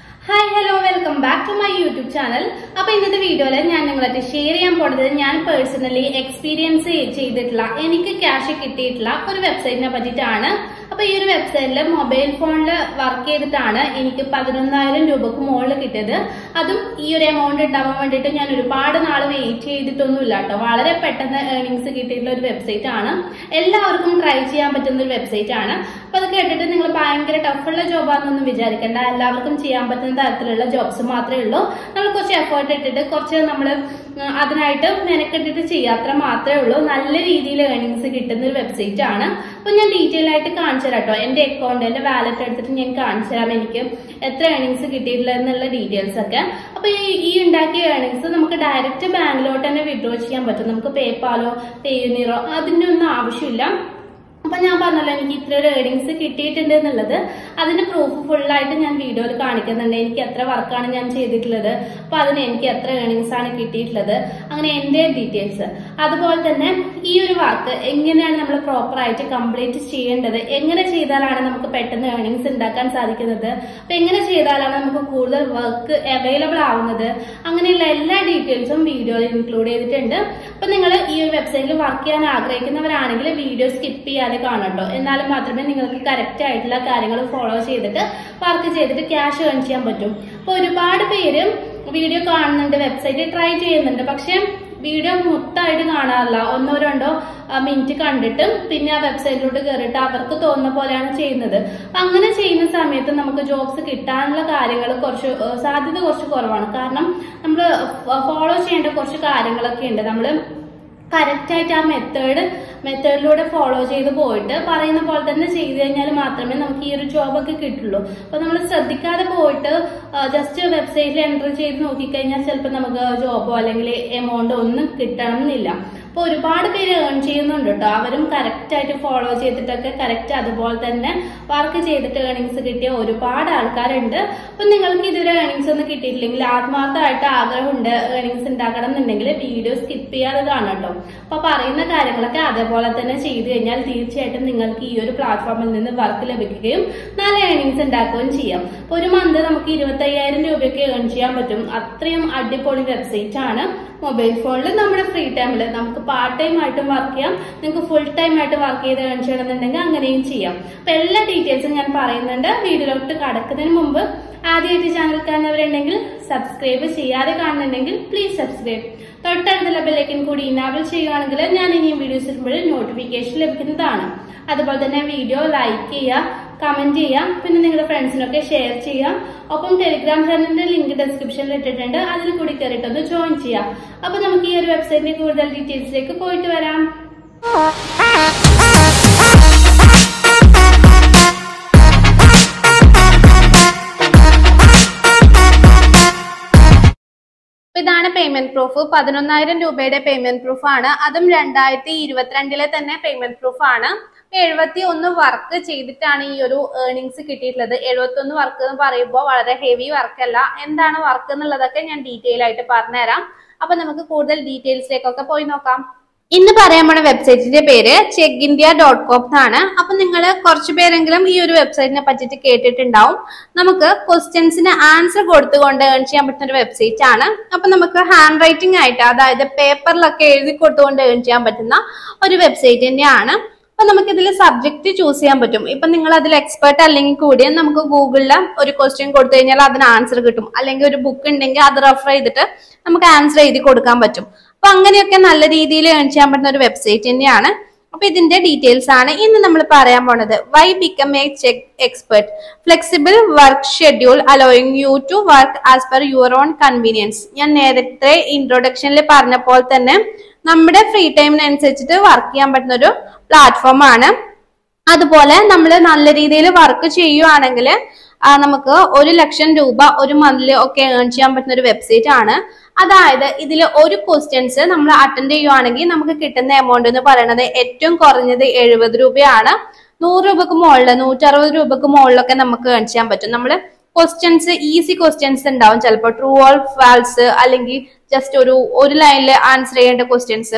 hi hello welcome back to my YouTube channel അപ്പൊ ഇന്നത്തെ വീഡിയോയിൽ ഞാൻ നിങ്ങളായിട്ട് ഷെയർ ചെയ്യാൻ പോണത് ഞാൻ പേഴ്സണലി എക്സ്പീരിയൻസ് ചെയ്തിട്ടുള്ള എനിക്ക് ക്യാഷ് കിട്ടിയിട്ടുള്ള ഒരു വെബ്സൈറ്റിനെ പറ്റിയിട്ടാണ് അപ്പൊ ഈ ഒരു വെബ്സൈറ്റിൽ മൊബൈൽ ഫോണിൽ വർക്ക് ചെയ്തിട്ടാണ് എനിക്ക് പതിനൊന്നായിരം രൂപക്ക് മുകളിൽ കിട്ടിയത് അതും ഈ ഒരു എമൗണ്ട് ഉണ്ടാവാൻ വേണ്ടിയിട്ട് ഞാൻ ഒരുപാട് നാൾ വെയിറ്റ് ചെയ്തിട്ടൊന്നുമില്ല കേട്ടോ വളരെ പെട്ടെന്ന് ഏർണിങ്സ് കിട്ടിയിട്ടുള്ള ഒരു വെബ്സൈറ്റ് ആണ് എല്ലാവർക്കും ട്രൈ ചെയ്യാൻ പറ്റുന്ന ഒരു വെബ്സൈറ്റ് ആണ് അപ്പൊ അത് കേട്ടിട്ട് നിങ്ങൾ ഭയങ്കര ടഫുള്ള ജോബാണെന്നൊന്നും വിചാരിക്കേണ്ട എല്ലാവർക്കും ചെയ്യാൻ പറ്റുന്ന തരത്തിലുള്ള ജോബ്സ് മാത്രമേ ഉള്ളൂ നമ്മൾ കുറച്ച് എഫേർട്ട് ഇട്ടിട്ട് കുറച്ച് നമ്മൾ അതിനായിട്ട് മെനക്കെട്ടിട്ട് ചെയ്യാത്ര മാത്രമേ ഉള്ളൂ നല്ല രീതിയിൽ ഏർണിങ്സ് കിട്ടുന്ന ഒരു വെബ്സൈറ്റ് ആണ് അപ്പൊ ഞാൻ ഡീറ്റെയിൽ ആയിട്ട് കാണിച്ചു തരാം കേട്ടോ എന്റെ അക്കൗണ്ട് എന്റെ വാലറ്റ് എടുത്തിട്ട് ഞാൻ കാണിച്ചു തരാം എനിക്ക് എത്ര ഏർണിങ്സ് കിട്ടിയിട്ടില്ല എന്നുള്ള ഡീറ്റെയിൽസ് ഒക്കെ അപ്പൊ ഈ ഈ ഉണ്ടാക്കിയ ഏർണിങ്സ് നമുക്ക് ഡയറക്റ്റ് ബാങ്കിലോട്ട് തന്നെ വിഡ്രോ ചെയ്യാൻ പറ്റും നമുക്ക് പേപ്പാലോ പേയുനീറോ അതിന്റെ ഒന്നും ആവശ്യമില്ല അപ്പൊ ഞാൻ പറഞ്ഞല്ലോ എനിക്ക് ഇത്ര ഒരു ഏർണിങ്സ് കിട്ടിയിട്ടുണ്ട് എന്നുള്ളത് അതിന്റെ പ്രൂഫ് ഫുള്ളായിട്ട് ഞാൻ വീഡിയോയിൽ കാണിക്കുന്നുണ്ട് എനിക്ക് എത്ര വർക്കാണ് ഞാൻ ചെയ്തിട്ടുള്ളത് അപ്പൊ അതിന് എനിക്ക് എത്ര ഏർണിങ്സ് ആണ് കിട്ടിയിട്ടുള്ളത് അങ്ങനെ എന്റെ ഡീറ്റെയിൽസ് അതുപോലെ തന്നെ ഈ ഒരു വർക്ക് എങ്ങനെയാണ് നമ്മൾ പ്രോപ്പർ ആയിട്ട് കംപ്ലീറ്റ് ചെയ്യേണ്ടത് എങ്ങനെ ചെയ്താലാണ് നമുക്ക് പെട്ടെന്ന് ഏർണിങ്സ് ഉണ്ടാക്കാൻ സാധിക്കുന്നത് അപ്പൊ എങ്ങനെ ചെയ്താലാണ് നമുക്ക് കൂടുതൽ വർക്ക് അവൈലബിൾ ആവുന്നത് അങ്ങനെയുള്ള എല്ലാ ഡീറ്റെയിൽസും വീഡിയോയിൽ ഇൻക്ലൂഡ് ചെയ്തിട്ടുണ്ട് അപ്പൊ നിങ്ങൾ ഈ ഒരു വെബ്സൈറ്റിൽ വർക്ക് ചെയ്യാൻ ആഗ്രഹിക്കുന്നവരാണെങ്കിൽ വീഡിയോ സ്കിപ്പ് ചെയ്യാതെ കാണും കേട്ടോ എന്നാലും മാത്രമേ നിങ്ങൾക്ക് കറക്റ്റ് ആയിട്ടുള്ള കാര്യങ്ങൾ ഫോളോ ചെയ്തിട്ട് വർക്ക് ചെയ്തിട്ട് ക്യാഷ് ഏൺ ചെയ്യാൻ പറ്റും അപ്പൊ ഒരുപാട് പേര് വീഡിയോ കാണുന്നുണ്ട് വെബ്സൈറ്റ് ട്രൈ ചെയ്യുന്നുണ്ട് പക്ഷെ വീഡിയോ മൊത്തമായിട്ട് കാണാറില്ല ഒന്നോ രണ്ടോ മിനിറ്റ് കണ്ടിട്ട് പിന്നെ ആ വെബ്സൈറ്റിലോട്ട് കയറിയിട്ട് അവർക്ക് തോന്നുന്ന പോലെയാണ് ചെയ്യുന്നത് അപ്പൊ അങ്ങനെ ചെയ്യുന്ന സമയത്ത് നമുക്ക് ജോബ്സ് കിട്ടാനുള്ള കാര്യങ്ങൾ കുറച്ച് ഏഹ് സാധ്യത കുറച്ച് കുറവാണ് കാരണം നമ്മൾ ഫോളോ ചെയ്യേണ്ട കുറച്ച് കാര്യങ്ങളൊക്കെ ഉണ്ട് നമ്മൾ കറക്റ്റ് ആയിട്ട് ആ മെത്തേഡ് മെത്തേഡിലൂടെ ഫോളോ ചെയ്ത് പോയിട്ട് പറയുന്ന പോലെ തന്നെ ചെയ്തു കഴിഞ്ഞാൽ മാത്രമേ നമുക്ക് ഈ ഒരു ജോബൊക്കെ കിട്ടുള്ളൂ അപ്പൊ നമ്മൾ ശ്രദ്ധിക്കാതെ പോയിട്ട് ജസ്റ്റ് വെബ്സൈറ്റിൽ എൻ്റർ ചെയ്ത് നോക്കിക്കഴിഞ്ഞാൽ ചിലപ്പോൾ നമുക്ക് ജോബോ അല്ലെങ്കിൽ എമൗണ്ടോ ഒന്നും കിട്ടണം എന്നില്ല അപ്പൊ ഒരുപാട് പേര് ഏൺ ചെയ്യുന്നുണ്ട് കേട്ടോ അവരും കറക്റ്റ് ആയിട്ട് ഫോളോ ചെയ്തിട്ടൊക്കെ കറക്റ്റ് അതുപോലെ തന്നെ വർക്ക് ചെയ്തിട്ട് ഏർണിങ്സ് കിട്ടിയ ഒരുപാട് ആൾക്കാരുണ്ട് അപ്പൊ നിങ്ങൾക്ക് ഇതുവരെ ഏർണിങ്സ് ഒന്നും കിട്ടിയിട്ടില്ലെങ്കിൽ ആത്മാർത്ഥമായിട്ട് ആഗ്രഹമുണ്ട് ഏർണിങ്സ് ഉണ്ടാക്കണം എന്നുണ്ടെങ്കിൽ വീഡിയോ സ്കിപ്പ് ചെയ്യാതെ കാണാം കേട്ടോ അപ്പൊ പറയുന്ന കാര്യങ്ങളൊക്കെ അതേപോലെ തന്നെ ചെയ്തു കഴിഞ്ഞാൽ തീർച്ചയായിട്ടും നിങ്ങൾക്ക് ഈ ഒരു പ്ലാറ്റ്ഫോമിൽ നിന്ന് വർക്ക് ലഭിക്കുകയും നല്ല ഏർണിങ്സ് ഉണ്ടാക്കുകയും ചെയ്യാം അപ്പൊ ഒരു മന്ത് നമുക്ക് ഇരുപത്തി അയ്യായിരം രൂപയൊക്കെ ഏൺ ചെയ്യാൻ പറ്റും അത്രയും അടിപൊളി വെബ്സൈറ്റ് ആണ് മൊബൈൽ ഫോണിൽ നമ്മുടെ ഫ്രീ ടൈമിൽ നമുക്ക് പാർട്ട് ടൈം ആയിട്ടും വർക്ക് ചെയ്യാം നിങ്ങൾക്ക് ഫുൾ ടൈം ആയിട്ട് വർക്ക് ചെയ്ത് ഏൺ ചെയ്യണമെന്നുണ്ടെങ്കിൽ അങ്ങനെയും ചെയ്യാം അപ്പൊ എല്ലാ ഡീറ്റെയിൽസും ഞാൻ പറയുന്നുണ്ട് വീഡിയോയിലോട്ട് കടക്കുന്നതിന് മുമ്പ് ആദ്യമായിട്ട് ചാനൽ കാണുന്നവരുണ്ടെങ്കിൽ സബ്സ്ക്രൈബ് ചെയ്യാതെ കാണുന്നുണ്ടെങ്കിൽ പ്ലീസ് സബ്സ്ക്രൈബ് തൊട്ടടുത്തുള്ള ബെല്ലൈക്കൻ കൂടി ഇനാബിൾ ചെയ്യുകയാണെങ്കിൽ ഞാൻ ഇനിയും വീഡിയോസ് ഇടുമ്പോൾ നോട്ടിഫിക്കേഷൻ ലഭിക്കുന്നതാണ് അതുപോലെ തന്നെ വീഡിയോ ലൈക്ക് ചെയ്യുക കമന്റ് ചെയ്യാം പിന്നെ നിങ്ങളുടെ ഫ്രണ്ട്സിനൊക്കെ ഷെയർ ചെയ്യാം ഒപ്പം ടെലിഗ്രാം ചാനലിന്റെ ലിങ്ക് ഡിസ്ക്രിപ്ഷനിൽ ഇട്ടിട്ടുണ്ട് അതിൽ കൂടി കയറിയിട്ടൊന്ന് ജോയിൻ ചെയ്യാം അപ്പൊ നമുക്ക് ഈ ഒരു വെബ്സൈറ്റിന്റെ കൂടുതൽ ഡീറ്റെയിൽസിലേക്ക് പോയിട്ട് വരാം അപ്പൊ ഇതാണ് പേയ്മെന്റ് പ്രൂഫ് പതിനൊന്നായിരം രൂപയുടെ പേയ്മെന്റ് പ്രൂഫ് ആണ് അതും രണ്ടായിരത്തി ഇരുപത്തിരണ്ടിലെ തന്നെ പേയ്മെന്റ് പ്രൂഫ് ആണ് എഴുപത്തി ഒന്ന് വർക്ക് ചെയ്തിട്ടാണ് ഈ ഒരു ഏർണിങ്സ് കിട്ടിയിട്ടുള്ളത് എഴുപത്തി ഒന്ന് വർക്ക് എന്ന് പറയുമ്പോൾ വളരെ ഹെവി വർക്കല്ല എന്താണ് വർക്ക് എന്നുള്ളതൊക്കെ ഞാൻ ഡീറ്റെയിൽ ആയിട്ട് പറഞ്ഞുതരാം അപ്പൊ നമുക്ക് കൂടുതൽ ഡീറ്റെയിൽസിലേക്കൊക്കെ പോയി നോക്കാം ഇന്ന് പറയാൻ പോണ വെബ്സൈറ്റിന്റെ പേര് ചെക്ക് ഇന്ത്യ ഡോട്ട് കോം എന്നാണ് അപ്പൊ നിങ്ങൾ കുറച്ചു പേരെങ്കിലും ഈ ഒരു വെബ്സൈറ്റിനെ പറ്റിയിട്ട് കേട്ടിട്ടുണ്ടാവും നമുക്ക് ക്വസ്റ്റ്യൻസിന് ആൻസർ കൊടുത്തുകൊണ്ട് ഏൺ ചെയ്യാൻ പറ്റുന്ന ഒരു വെബ്സൈറ്റ് ആണ് അപ്പൊ നമുക്ക് ഹാൻഡ് റൈറ്റിംഗ് ആയിട്ട് അതായത് പേപ്പറിലൊക്കെ എഴുതി കൊടുത്തുകൊണ്ട് ഏൺ ചെയ്യാൻ പറ്റുന്ന ഒരു വെബ്സൈറ്റ് തന്നെയാണ് അപ്പൊ നമുക്ക് ഇതിൽ സബ്ജക്ട് ചൂസ് ചെയ്യാൻ പറ്റും ഇപ്പൊ നിങ്ങൾ അതിൽ എക്സ്പേർട്ട് അല്ലെങ്കിൽ കൂടി നമുക്ക് ഗൂഗിളിൽ ഒരു ക്വസ്റ്റ്യൻ കൊടുത്തു കഴിഞ്ഞാൽ അതിന് ആൻസർ കിട്ടും അല്ലെങ്കിൽ ഒരു ബുക്ക് ഉണ്ടെങ്കിൽ അത് റെഫർ ചെയ്തിട്ട് നമുക്ക് ആൻസർ എഴുതി കൊടുക്കാൻ പറ്റും അപ്പൊ അങ്ങനെയൊക്കെ നല്ല രീതിയിൽ ഏൺ ചെയ്യാൻ പറ്റുന്ന ഒരു വെബ്സൈറ്റ് തന്നെയാണ് അപ്പൊ ഇതിന്റെ ഡീറ്റെയിൽസ് ആണ് ഇന്ന് നമ്മൾ പറയാൻ പോണത് why become a Chegg expert flexible work schedule allowing you to work as per your own convenience ഞാൻ നേരത്തെ ഇൻട്രൊഡക്ഷനിൽ പറഞ്ഞ പോലെ തന്നെ നമ്മുടെ ഫ്രീ ടൈമിനനുസരിച്ചിട്ട് വർക്ക് ചെയ്യാൻ പറ്റുന്ന ഒരു പ്ലാറ്റ്ഫോം ആണ് അതുപോലെ നമ്മൾ നല്ല രീതിയിൽ വർക്ക് ചെയ്യുവാണെങ്കിൽ നമുക്ക് ഒരു ലക്ഷം രൂപ ഒരു മന്തിൽ ഒക്കെ ഏൺ ചെയ്യാൻ പറ്റുന്ന ഒരു വെബ്സൈറ്റ് ആണ് അതായത് ഇതിൽ ഒരു ക്വസ്റ്റ്യൻസ് നമ്മൾ അറ്റൻഡ് ചെയ്യുവാണെങ്കിൽ നമുക്ക് കിട്ടുന്ന എമൗണ്ട് എന്ന് പറയുന്നത് ഏറ്റവും കുറഞ്ഞത് എഴുപത് രൂപയാണ് നൂറ് രൂപക്ക് മുകളിൽ നൂറ്ററുപത് രൂപക്ക് മുകളിലൊക്കെ നമുക്ക് ഏൺ ചെയ്യാൻ പറ്റും നമ്മൾ ക്വസ്റ്റ്യൻസ് ഈസി ക്വസ്റ്റ്യൻസ് ഉണ്ടാവും ചിലപ്പോൾ ട്രൂ ഓൾ ഫാൾസ് അല്ലെങ്കിൽ ജസ്റ്റ് ഒരു ഒരു ലൈനിൽ ആൻസർ ചെയ്യേണ്ട ക്വസ്റ്റ്യൻസ്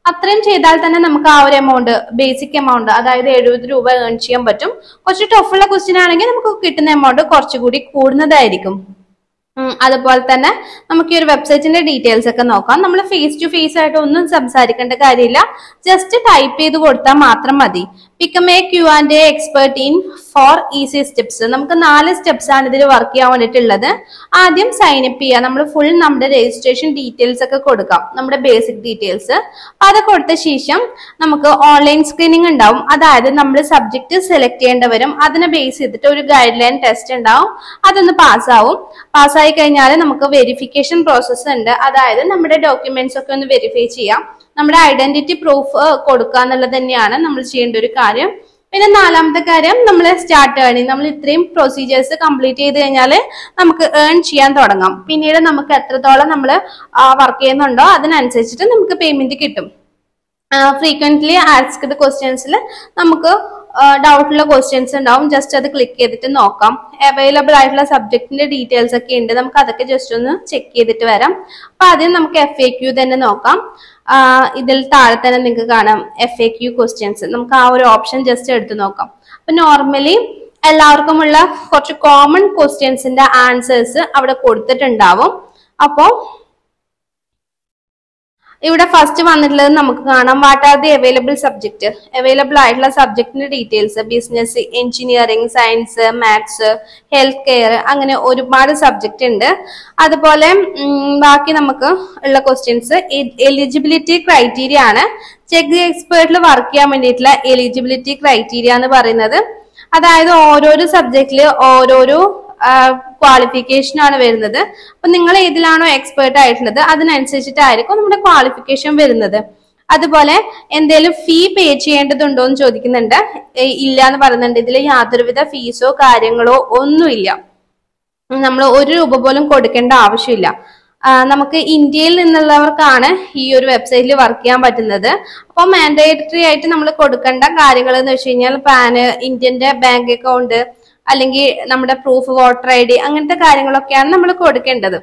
അത്രയും ചെയ്താൽ തന്നെ നമുക്ക് ആ ഒരു എമൗണ്ട് ബേസിക് എമൗണ്ട് അതായത് എഴുപത് രൂപ ഏൺ ചെയ്യാൻ പറ്റും കുറച്ച് ടഫുള്ള ക്വസ്റ്റ്യൻ ആണെങ്കിൽ നമുക്ക് കിട്ടുന്ന എമൗണ്ട് കുറച്ചുകൂടി കൂടുന്നതായിരിക്കും ഉം, അതുപോലെ തന്നെ നമുക്ക് ഈ ഒരു വെബ്സൈറ്റിന്റെ ഡീറ്റെയിൽസ് ഒക്കെ നോക്കാം നമ്മൾ ഫേസ് ടു ഫേസ് ആയിട്ട് ഒന്നും സംസാരിക്കേണ്ട കാര്യമില്ല ജസ്റ്റ് ടൈപ്പ് ചെയ്ത് കൊടുത്താൽ മാത്രം മതി become a Q and A expert in four easy steps നമുക്ക് നാല് സ്റ്റെപ്സ് ആണ് ഇതിൽ വർക്ക് ചെയ്യാൻ വേണ്ടിയിട്ടുള്ളത് ആദ്യം സൈൻ അപ്പ് ചെയ്യുക നമ്മൾ ഫുൾ നമ്മുടെ രജിസ്ട്രേഷൻ ഡീറ്റെയിൽസ് ഒക്കെ കൊടുക്കാം നമ്മുടെ ബേസിക് ഡീറ്റെയിൽസ് അപ്പൊ അത് കൊടുത്ത ശേഷം നമുക്ക് ഓൺലൈൻ സ്ക്രീനിങ് ഉണ്ടാവും അതായത് നമ്മൾ സബ്ജക്ട് സെലക്ട് ചെയ്യേണ്ടി വരും അതിനെ ബേസ് ചെയ്തിട്ട് ഒരു ഗൈഡ് ലൈൻ ടെസ്റ്റ് ഉണ്ടാവും അതൊന്ന് പാസ്സാവും പാസ്സായി കഴിഞ്ഞാൽ നമുക്ക് വെരിഫിക്കേഷൻ പ്രോസസ്സ് ഉണ്ട് അതായത് നമ്മുടെ ഡോക്യുമെന്റ്സ് ഒക്കെ ഒന്ന് വെരിഫൈ ചെയ്യാം നമ്മുടെ ഐഡന്റിറ്റി പ്രൂഫ് കൊടുക്കുക എന്നുള്ളത് തന്നെയാണ് നമ്മൾ ചെയ്യേണ്ട ഒരു കാര്യം പിന്നെ നാലാമത്തെ കാര്യം നമ്മൾ സ്റ്റാർട്ട് ഏണിങ് നമ്മൾ ഇത്രയും പ്രൊസീജിയേഴ്സ് കംപ്ലീറ്റ് ചെയ്ത് കഴിഞ്ഞാൽ നമുക്ക് ഏൺ ചെയ്യാൻ തുടങ്ങാം പിന്നീട് നമുക്ക് എത്രത്തോളം നമ്മൾ വർക്ക് ചെയ്യുന്നുണ്ടോ അതിനനുസരിച്ചിട്ട് നമുക്ക് പേയ്മെന്റ് കിട്ടും ഫ്രീക്വന്റ്ലി ആസ്ക്ഡ് ക്വസ്റ്റ്യൻസിൽ നമുക്ക് ഡൗട്ടുള്ള ക്വസ്റ്റ്യൻസ് ഉണ്ടാവും ജസ്റ്റ് അത് ക്ലിക്ക് ചെയ്തിട്ട് നോക്കാം അവൈലബിൾ ആയിട്ടുള്ള സബ്ജക്റ്റിന്റെ ഡീറ്റെയിൽസ് ഒക്കെ ഉണ്ട് നമുക്ക് അതൊക്കെ ജസ്റ്റ് ഒന്ന് ചെക്ക് ചെയ്തിട്ട് വരാം അപ്പൊ ആദ്യം നമുക്ക് എഫ് എ ക്യൂ തന്നെ നോക്കാം ആ, ഇതിൽ താഴെ തന്നെ നിങ്ങൾക്ക് കാണാം എഫ് എ ക്യൂ ക്വസ്റ്റ്യൻസ് നമുക്ക് ആ ഒരു ഓപ്ഷൻ ജസ്റ്റ് എടുത്ത് നോക്കാം അപ്പൊ നോർമലി എല്ലാവർക്കുമുള്ള കുറച്ച് കോമൺ ക്വസ്റ്റ്യൻസിന്റെ ആൻസേഴ്സ് അവിടെ കൊടുത്തിട്ടുണ്ടാവും അപ്പോൾ ഇവിടെ ഫസ്റ്റ് വന്നിട്ടുള്ളത് നമുക്ക് കാണാം what are the available subject available ആയിട്ടുള്ള സബ്ജക്റ്റിന്റെ details business engineering science maths health care അങ്ങനെ ഒരുപാട് സബ്ജക്റ്റ് ഉണ്ട് അതുപോലെ ഉം, ബാക്കി നമുക്ക് ഉള്ള ക്വസ്റ്റ്യൻസ് എലിജിബിലിറ്റി ക്രൈറ്റീരിയ ആണ് ചെക്ക് എക്സ്പേർട്ടിൽ വർക്ക് ചെയ്യാൻ വേണ്ടിയിട്ടുള്ള എലിജിബിലിറ്റി ക്രൈറ്റീരിയ എന്ന് പറയുന്നത് അതായത് ഓരോരോ സബ്ജക്റ്റില് ഓരോരോ ക്വാളിഫിക്കേഷൻ ആണ് വരുന്നത് അപ്പൊ നിങ്ങൾ ഏതിലാണോ എക്സ്പേർട്ട് ആയിട്ടുള്ളത് അതിനനുസരിച്ചിട്ടായിരിക്കും നമ്മുടെ ക്വാളിഫിക്കേഷൻ വരുന്നത് അതുപോലെ എന്തെങ്കിലും ഫീ പേ ചെയ്യേണ്ടതുണ്ടോ എന്ന് ചോദിക്കുന്നുണ്ട് ഏയ് ഇല്ല എന്ന് പറയുന്നുണ്ട് ഇതിൽ യാതൊരുവിധ ഫീസോ കാര്യങ്ങളോ ഒന്നുമില്ല നമ്മൾ ഒരു രൂപ പോലും കൊടുക്കേണ്ട ആവശ്യമില്ല ആ, നമുക്ക് ഇന്ത്യയിൽ നിന്നുള്ളവർക്കാണ് ഈ ഒരു വെബ്സൈറ്റിൽ വർക്ക് ചെയ്യാൻ പറ്റുന്നത് അപ്പോൾ മാൻഡേറ്ററി ആയിട്ട് നമ്മൾ കൊടുക്കേണ്ട കാര്യങ്ങൾ എന്ന് വെച്ച് കഴിഞ്ഞാൽ പാന് ഇന്ത്യന്റെ ബാങ്ക് അക്കൗണ്ട് അല്ലെങ്കിൽ നമ്മുടെ പ്രൂഫ് വോട്ടർ ഐ ഡി അങ്ങനത്തെ കാര്യങ്ങളൊക്കെയാണ് നമ്മൾ കൊടുക്കേണ്ടത്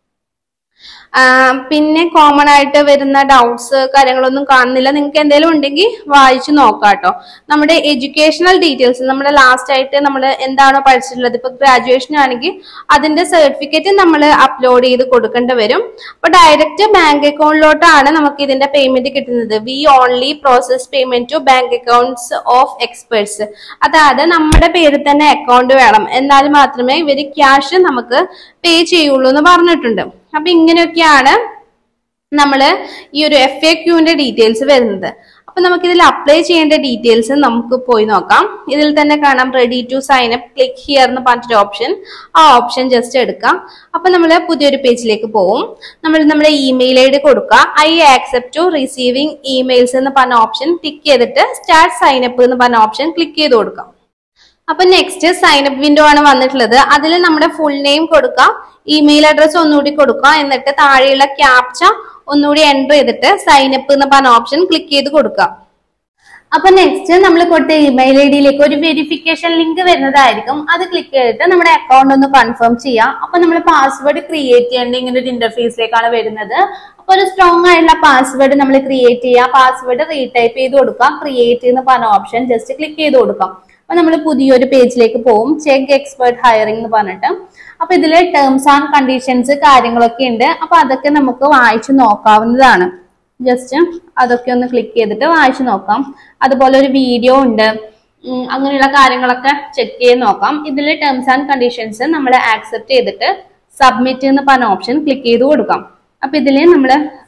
ആ, പിന്നെ കോമൺ ആയിട്ട് വരുന്ന ഡൗട്ട്സ് കാര്യങ്ങളൊന്നും കാണുന്നില്ല നിങ്ങൾക്ക് എന്തെങ്കിലും ഉണ്ടെങ്കിൽ വായിച്ചു നോക്കാം കേട്ടോ നമ്മുടെ എഡ്യൂക്കേഷണൽ ഡീറ്റെയിൽസ് നമ്മുടെ ലാസ്റ്റ് ആയിട്ട് നമ്മൾ എന്താണോ പഠിച്ചിട്ടുള്ളത് ഇപ്പൊ ഗ്രാജുവേഷൻ ആണെങ്കിൽ അതിന്റെ സർട്ടിഫിക്കറ്റ് നമ്മൾ അപ്ലോഡ് ചെയ്ത് കൊടുക്കേണ്ടി വരും അപ്പൊ ഡയറക്റ്റ് ബാങ്ക് അക്കൗണ്ടിലോട്ടാണ് നമുക്ക് ഇതിന്റെ പേയ്മെന്റ് കിട്ടുന്നത് we only process payment to bank accounts of experts അതായത് നമ്മുടെ പേരിൽ തന്നെ അക്കൗണ്ട് വേണം എന്നാൽ മാത്രമേ ഇവര് ക്യാഷ് നമുക്ക് പേ ചെയ്യുള്ളൂ എന്ന് പറഞ്ഞിട്ടുണ്ട് അപ്പൊ ഇങ്ങനെയൊക്കെയാണ് നമ്മൾ ഈ ഒരു എഫ് എ ക്യൂവിന്റെ ഡീറ്റെയിൽസ് വരുന്നത് അപ്പൊ നമുക്ക് ഇതിൽ അപ്ലൈ ചെയ്യേണ്ട ഡീറ്റെയിൽസ് നമുക്ക് പോയി നോക്കാം ഇതിൽ തന്നെ കാണാം ready to sign up click here എന്ന് പറഞ്ഞിട്ടൊരു ഓപ്ഷൻ ആ ഓപ്ഷൻ ജസ്റ്റ് എടുക്കാം അപ്പൊ നമ്മൾ പുതിയൊരു പേജിലേക്ക് പോകും നമ്മൾ നമ്മുടെ ഇമെയിൽ ഐ ഡി കൊടുക്കുക I accept to receiving emails എന്ന് പറഞ്ഞ ഓപ്ഷൻ ക്ലിക്ക് ചെയ്തിട്ട് സ്റ്റാർട്ട് സൈൻ അപ്പ് എന്ന് പറഞ്ഞ ഓപ്ഷൻ ക്ലിക്ക് ചെയ്ത് കൊടുക്കാം അപ്പൊ നെക്സ്റ്റ് സൈൻ അപ്പ് വിൻഡോ ആണ് വന്നിട്ടുള്ളത് അതിൽ നമ്മുടെ ഫുൾ നെയിം കൊടുക്കുക ഇമെയിൽ അഡ്രസ് ഒന്നുകൂടി കൊടുക്കുക എന്നിട്ട് താഴെയുള്ള ക്യാപ്ച ഒന്നുകൂടി എൻ്റർ ചെയ്തിട്ട് സൈൻ അപ്പ് എന്ന് പറഞ്ഞ ഓപ്ഷൻ ക്ലിക്ക് ചെയ്ത് കൊടുക്കുക അപ്പൊ നെക്സ്റ്റ് നമ്മൾ കൊടുത്ത ഇമെയിൽ ഐ ഡിയിലേക്ക് ഒരു വെരിഫിക്കേഷൻ ലിങ്ക് വരുന്നതായിരിക്കും അത് ക്ലിക്ക് ചെയ്തിട്ട് നമ്മുടെ അക്കൗണ്ട് ഒന്ന് കൺഫേം ചെയ്യാം അപ്പൊ നമ്മൾ പാസ്വേഡ് ക്രിയേറ്റ് ചെയ്യേണ്ട ഇങ്ങനെ ഒരു ഇന്റർഫേസിലേക്കാണ് വരുന്നത് അപ്പൊ ഒരു സ്ട്രോങ് ആയിട്ടുള്ള പാസ്വേഡ് നമ്മൾ ക്രിയേറ്റ് ചെയ്യുക പാസ്വേഡ് റീടൈപ്പ് ചെയ്ത് കൊടുക്കുക ക്രിയേറ്റ് എന്ന് പറഞ്ഞ ഓപ്ഷൻ ജസ്റ്റ് ക്ലിക്ക് ചെയ്ത് കൊടുക്കാം അപ്പൊ നമ്മൾ പുതിയൊരു പേജിലേക്ക് പോകും ചെക്ക് എക്സ്പേർട്ട് ഹയറിംഗ് എന്ന് പറഞ്ഞിട്ട് അപ്പൊ ഇതില് ടേംസ് ആൻഡ് കണ്ടീഷൻസ് കാര്യങ്ങളൊക്കെ ഉണ്ട് അപ്പൊ അതൊക്കെ നമുക്ക് വായിച്ചു നോക്കാവുന്നതാണ് ജസ്റ്റ് അതൊക്കെ ഒന്ന് ക്ലിക്ക് ചെയ്തിട്ട് വായിച്ചു നോക്കാം അതുപോലെ ഒരു വീഡിയോ ഉണ്ട് ഉം, അങ്ങനെയുള്ള കാര്യങ്ങളൊക്കെ ചെക്ക് ചെയ്ത് നോക്കാം ഇതിൽ ടേംസ് ആൻഡ് കണ്ടീഷൻസ് നമ്മൾ ആക്സെപ്റ്റ് ചെയ്തിട്ട് സബ്മിറ്റ് എന്ന് പറഞ്ഞ ഓപ്ഷൻ ക്ലിക്ക് ചെയ്ത് കൊടുക്കാം അപ്പൊ ഇതിൽ നമ്മൾ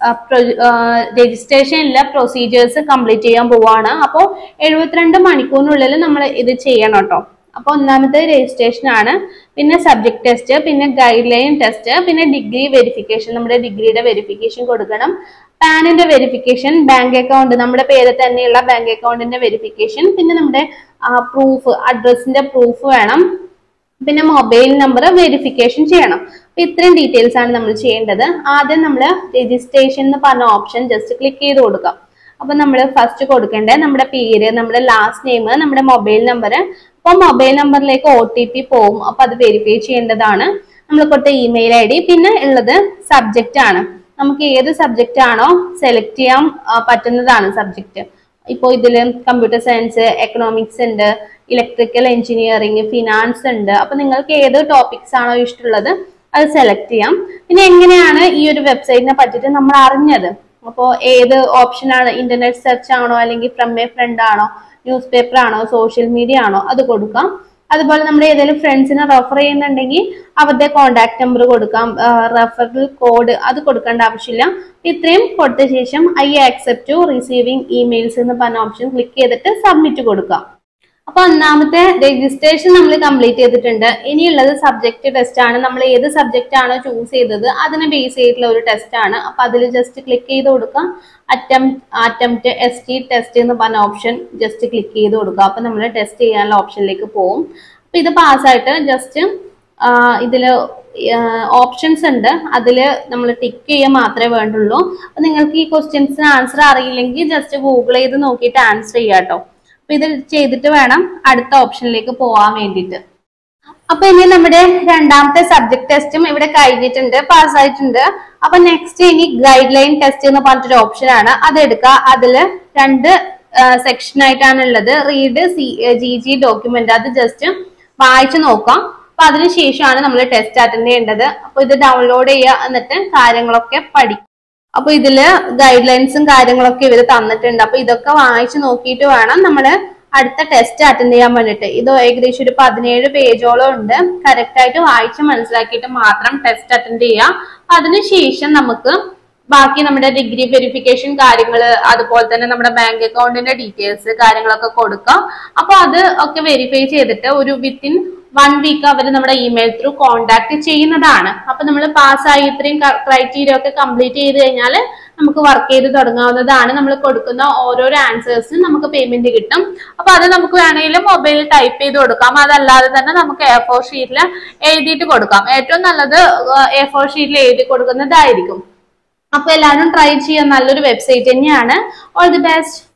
രജിസ്ട്രേഷനിലെ പ്രൊസീജിയേഴ്സ് കംപ്ലീറ്റ് ചെയ്യാൻ പോവാണ് അപ്പോൾ എഴുപത്തിരണ്ട് മണിക്കൂറിനുള്ളിൽ നമ്മൾ ഇത് ചെയ്യണം കേട്ടോ അപ്പൊ ഒന്നാമത്തെ രജിസ്ട്രേഷൻ ആണ് പിന്നെ സബ്ജക്ട് ടെസ്റ്റ് പിന്നെ ഗൈഡ് ലൈൻ ടെസ്റ്റ് പിന്നെ ഡിഗ്രി വെരിഫിക്കേഷൻ നമ്മുടെ ഡിഗ്രിയുടെ വെരിഫിക്കേഷൻ കൊടുക്കണം പാനിന്റെ വെരിഫിക്കേഷൻ ബാങ്ക് അക്കൗണ്ട് നമ്മുടെ പേര് തന്നെയുള്ള ബാങ്ക് അക്കൗണ്ടിന്റെ വെരിഫിക്കേഷൻ പിന്നെ നമ്മുടെ പ്രൂഫ് അഡ്രസ്സിന്റെ പ്രൂഫ് വേണം പിന്നെ മൊബൈൽ നമ്പർ വെരിഫിക്കേഷൻ ചെയ്യണം അപ്പൊ ഇത്രയും ഡീറ്റെയിൽസ് ആണ് നമ്മൾ ചെയ്യേണ്ടത് ആദ്യം നമ്മൾ രജിസ്ട്രേഷൻ എന്ന് പറഞ്ഞ ഓപ്ഷൻ ജസ്റ്റ് ക്ലിക്ക് ചെയ്ത് കൊടുക്കാം അപ്പൊ നമ്മൾ ഫസ്റ്റ് കൊടുക്കേണ്ടത് നമ്മുടെ പേര് നമ്മുടെ ലാസ്റ്റ് നെയിം നമ്മുടെ മൊബൈൽ നമ്പർ അപ്പൊ മൊബൈൽ നമ്പറിലേക്ക് ഒ ടി പി പോകും അപ്പൊ അത് വെരിഫൈ ചെയ്യേണ്ടതാണ് നമ്മൾ കൊടുത്ത ഇമെയിൽ ഐ ഡി പിന്നെ ഉള്ളത് സബ്ജക്റ്റ് ആണ് നമുക്ക് ഏത് സബ്ജക്റ്റ് ആണോ സെലക്ട് ചെയ്യാൻ ആ, പറ്റുന്നതാണ് സബ്ജക്റ്റ് ഇപ്പോൾ ഇതിൽ കമ്പ്യൂട്ടർ സയൻസ് എക്കണോമിക്സ് ഉണ്ട് ഇലക്ട്രിക്കൽ എഞ്ചിനീയറിംഗ് ഫിനാൻസ് ഉണ്ട് അപ്പൊ നിങ്ങൾക്ക് ഏത് ടോപ്പിക്സ് ആണോ ഇഷ്ടമുള്ളത് അത് സെലക്ട് ചെയ്യാം പിന്നെ എങ്ങനെയാണ് ഈ ഒരു വെബ്സൈറ്റിനെ പറ്റിയിട്ട് നമ്മൾ അറിഞ്ഞത് അപ്പോൾ ഏത് ഓപ്ഷനാണ് ഇന്റർനെറ്റ് സെർച്ച് ആണോ അല്ലെങ്കിൽ ഫ്രം എ ഫ്രണ്ട് ആണോ ന്യൂസ് പേപ്പർ ആണോ സോഷ്യൽ മീഡിയ ആണോ അത് കൊടുക്കാം അതുപോലെ നമ്മൾ ഏതെങ്കിലും ഫ്രണ്ട്സിനെ റെഫർ ചെയ്യുന്നുണ്ടെങ്കിൽ അവരുടെ കോൺടാക്ട് നമ്പർ കൊടുക്കാം റെഫറൽ കോഡ് അത് കൊടുക്കേണ്ട ആവശ്യമില്ല ഇത്രയും കൊടുത്ത ശേഷം I accept to receiving emails എന്ന് പറഞ്ഞ ഓപ്ഷൻ ക്ലിക്ക് ചെയ്തിട്ട് സബ്മിറ്റ് കൊടുക്കാം അപ്പൊ ഒന്നാമത്തെ രജിസ്ട്രേഷൻ നമ്മൾ കംപ്ലീറ്റ് ചെയ്തിട്ടുണ്ട് ഇനിയുള്ളത് സബ്ജക്ട് ടെസ്റ്റ് ആണ് നമ്മൾ ഏത് സബ്ജക്റ്റ് ആണോ ചൂസ് ചെയ്തത് അതിനെ ബേസ് ചെയ്തിട്ടുള്ള ഒരു ടെസ്റ്റ് ആണ് അപ്പൊ അതിൽ ജസ്റ്റ് ക്ലിക്ക് ചെയ്ത് കൊടുക്കാം attempt attempt S T test എന്ന് പറഞ്ഞ ഓപ്ഷൻ ജസ്റ്റ് ക്ലിക്ക് ചെയ്ത് കൊടുക്കുക അപ്പൊ നമ്മൾ ടെസ്റ്റ് ചെയ്യാനുള്ള ഓപ്ഷനിലേക്ക് പോകും അപ്പൊ ഇത് പാസ്സായിട്ട് ജസ്റ്റ് ഇതില് ഓപ്ഷൻസ് ഉണ്ട് അതിൽ നമ്മൾ ടിക്ക് ചെയ്യുക മാത്രമേ വേണ്ടുള്ളൂ അപ്പൊ നിങ്ങൾക്ക് ഈ ക്വസ്റ്റ്യൻസിന് ആൻസർ അറിയില്ലെങ്കിൽ ജസ്റ്റ് ഗൂഗിൾ ചെയ്ത് നോക്കിയിട്ട് ആൻസർ ചെയ്യാം കേട്ടോ അപ്പൊ ഇത് ചെയ്തിട്ട് വേണം അടുത്ത ഓപ്ഷനിലേക്ക് പോവാൻ വേണ്ടിയിട്ട് അപ്പൊ ഇനി നമ്മുടെ രണ്ടാമത്തെ സബ്ജക്ട് ടെസ്റ്റും ഇവിടെ കഴിഞ്ഞിട്ടുണ്ട് പാസ്സായിട്ടുണ്ട് അപ്പൊ നെക്സ്റ്റ് ഇനി ഗൈഡ് ലൈൻ ടെസ്റ്റ് എന്ന് പറഞ്ഞിട്ടൊരു ഓപ്ഷൻ ആണ് അത് എടുക്കുക അതില് രണ്ട് സെക്ഷൻ ആയിട്ടാണ് ഉള്ളത് read C G G document അത് ജസ്റ്റ് വായിച്ചു നോക്കാം അപ്പൊ അതിനുശേഷമാണ് നമ്മൾ ടെസ്റ്റ് അറ്റൻഡ് ചെയ്യേണ്ടത് അപ്പൊ ഇത് ഡൗൺലോഡ് ചെയ്യുക എന്നിട്ട് കാര്യങ്ങളൊക്കെ പഠിക്കും അപ്പൊ ഇതില് ഗൈഡ് ലൈൻസും കാര്യങ്ങളൊക്കെ ഇവര് തന്നിട്ടുണ്ട് അപ്പൊ ഇതൊക്കെ വായിച്ചു നോക്കിയിട്ട് വേണം നമ്മള് അടുത്ത ടെസ്റ്റ് അറ്റൻഡ് ചെയ്യാൻ വേണ്ടിട്ട് ഇത് ഏകദേശം ഒരു പതിനേഴ് പേജോളം ഉണ്ട് കറക്റ്റ് ആയിട്ട് വായിച്ച് മനസ്സിലാക്കിയിട്ട് മാത്രം ടെസ്റ്റ് അറ്റൻഡ് ചെയ്യുക അതിനുശേഷം നമുക്ക് ബാക്കി നമ്മുടെ ഡിഗ്രി വെരിഫിക്കേഷൻ കാര്യങ്ങൾ അതുപോലെ തന്നെ നമ്മുടെ ബാങ്ക് അക്കൗണ്ടിന്റെ ഡീറ്റെയിൽസ് കാര്യങ്ങളൊക്കെ കൊടുക്കാം അപ്പൊ അത് ഒക്കെ വെരിഫൈ ചെയ്തിട്ട് ഒരു വിത്തിൻ വൺ വീക്ക് അവർ നമ്മുടെ ഇമെയിൽ ത്രൂ കോണ്ടാക്ട് ചെയ്യുന്നതാണ് അപ്പൊ നമ്മൾ പാസ്സായി ഇത്രയും ക്രൈറ്റീരിയ ഒക്കെ കംപ്ലീറ്റ് ചെയ്ത് കഴിഞ്ഞാൽ നമുക്ക് വർക്ക് ചെയ്ത് തുടങ്ങാവുന്നതാണ് നമ്മൾ കൊടുക്കുന്ന ഓരോരോ ആൻസേഴ്സിനും നമുക്ക് പേയ്മെന്റ് കിട്ടും അപ്പൊ അത് നമുക്ക് വേണമെങ്കിലും മൊബൈലിൽ ടൈപ്പ് ചെയ്ത് കൊടുക്കാം അതല്ലാതെ തന്നെ നമുക്ക് എ ഫോർ ഷീറ്റിൽ എഴുതിയിട്ട് കൊടുക്കാം ഏറ്റവും നല്ലത് എ ഫോർ ഷീറ്റിൽ എഴുതി കൊടുക്കുന്നതായിരിക്കും അപ്പൊ എല്ലാവരും ട്രൈ ചെയ്യാൻ നല്ലൊരു വെബ്സൈറ്റ് തന്നെയാണ് ഓൾ ദി ബെസ്റ്റ്